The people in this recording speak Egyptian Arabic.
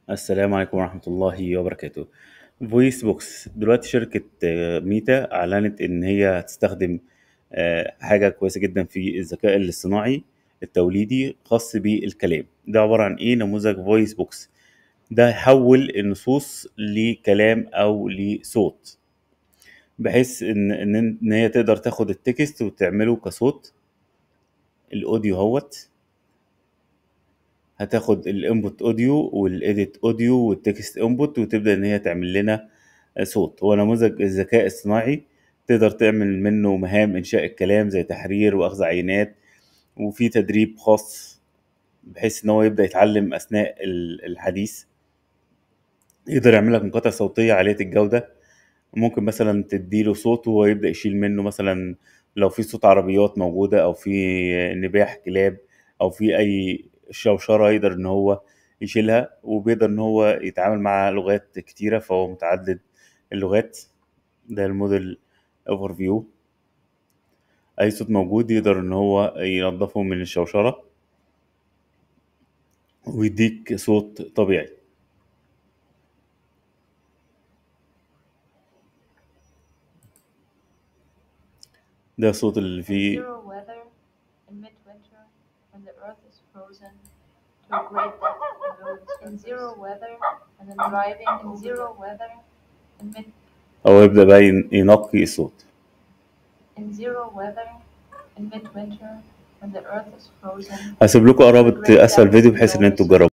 السلام عليكم ورحمة الله وبركاته فويس بوكس دلوقتي شركة آه، ميتا أعلنت إن هي هتستخدم آه، حاجة كويسة جدا في الذكاء الاصطناعي التوليدي خاص بالكلام ده عبارة عن إيه نموذج فويس بوكس ده يحول النصوص لكلام أو لصوت بحيث إن إن إن هي تقدر تاخد التكست وتعمله كصوت الأوديو هوت هتاخد الانبوت اوديو والايديت اوديو والتكست انبوت وتبدا ان هي تعمل لنا صوت هو نموذج الذكاء الصناعي تقدر تعمل منه مهام انشاء الكلام زي تحرير واخذ عينات وفي تدريب خاص بحيث ان هو يبدا يتعلم اثناء ال- الحديث يقدر يعمل لك مقاطع صوتيه عاليه الجوده ممكن مثلا تديله صوت وهو يبدا يشيل منه مثلا لو في صوت عربيات موجوده او في نباح كلاب او في اي شوشره يقدر ان هو يشيلها وبيقدر ان هو يتعامل مع لغات كتيره فهو متعدد اللغات ده الموديل اوفر فيو اي صوت موجود يقدر ان هو ينظفه من الشوشره ويديك صوت طبيعي ده الصوت اللي In فيه zero weather in midwinter when the earth is frozen to a great depth below in zero weather and then driving in zero weather in mid او يبدا بقى ين- ينقي الصوت in zero weather in midwinter when the earth is frozen هسيب لكم رابط اسفل الفيديو بحيث ان انتوا تجربوا